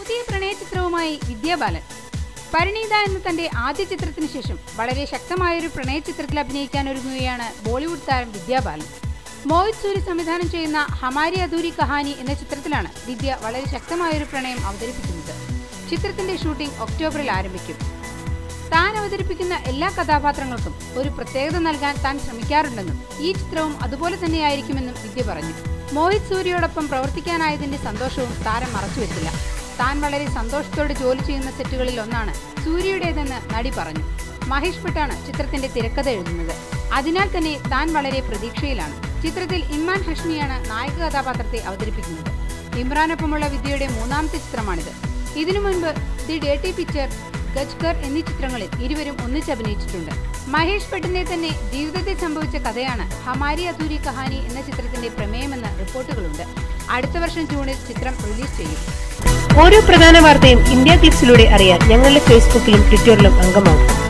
പുതിയ പ്രണയ ചിത്രവുമായി വിദ്യാബാലൻ പരിണീത എന്ന തന്റെ ആദ്യ ചിത്രത്തിന് ശേഷം വളരെ ശക്തമായൊരു പ്രണയ ചിത്രത്തിൽ അഭിനയിക്കാൻ ഒരുങ്ങുകയാണ് ബോളിവുഡ് താരം വിദ്യാബാലൻ മോഹിത് സൂരി സംവിധാനം ചെയ്യുന്ന ഹമാരി അധൂരി കഹാനി എന്ന ചിത്രത്തിലാണ് വിദ്യ വളരെ ശക്തമായൊരു പ്രണയം അവതരിപ്പിക്കുന്നത് ചിത്രത്തിന്റെ ഷൂട്ടിംഗ് ഒക്ടോബറിൽ ആരംഭിക്കും താൻ അവതരിപ്പിക്കുന്ന എല്ലാ കഥാപാത്രങ്ങൾക്കും ഒരു പ്രത്യേകത നൽകാൻ താൻ ശ്രമിക്കാറുണ്ടെന്നും ഈ ചിത്രവും അതുപോലെ തന്നെയായിരിക്കുമെന്നും വിദ്യ പറഞ്ഞു മോഹിത് സൂര്യയോടൊപ്പം പ്രവർത്തിക്കാനായതിന്റെ സന്തോഷവും താരം മറച്ചുവെച്ചില്ല താൻ വളരെ സന്തോഷത്തോടെ ജോലി ചെയ്യുന്ന സെറ്റുകളിൽ ഒന്നാണ് സൂര്യയുടേതെന്ന് നടി പറഞ്ഞു മഹേഷ് ഭട്ടാണ് ചിത്രത്തിന്റെ തിരക്കഥ എഴുതുന്നത് അതിനാൽ തന്നെ താൻ വളരെ പ്രതീക്ഷയിലാണ് ചിത്രത്തിൽ ഇമ്മാൻ ഹഷ്മിയാണ് നായക കഥാപാത്രത്തെ അവതരിപ്പിക്കുന്നത് ഇമ്രാനൊപ്പമുള്ള വിദ്യയുടെ മൂന്നാമത്തെ ചിത്രമാണിത് ഇതിനു മുൻപ് ദി ഡേട്ടി പിക്ചർ ഗജ്കർ എന്നീ ചിത്രങ്ങളിൽ ഇരുവരും ഒന്നിച്ച് അഭിനയിച്ചിട്ടുണ്ട് മഹേഷ് ഭട്ടിനെ തന്നെ ജീവിതത്തിൽ സംഭവിച്ച കഥയാണ് ഹമാരി അധൂരി കഹാനി എന്ന ചിത്രത്തിന്റെ പ്രമേയമെന്ന് റിപ്പോർട്ടുകളുണ്ട് അടുത്ത വർഷം ജൂണിൽ ചിത്രം റിലീസ് ചെയ്യും ഓരോ പ്രധാന വാർത്തയും ഇന്ത്യ ക്ലിക്സിലൂടെ അറിയാൻ ഞങ്ങളുടെ ഫേസ്ബുക്കിലും ട്വിറ്ററിലും അംഗമാകും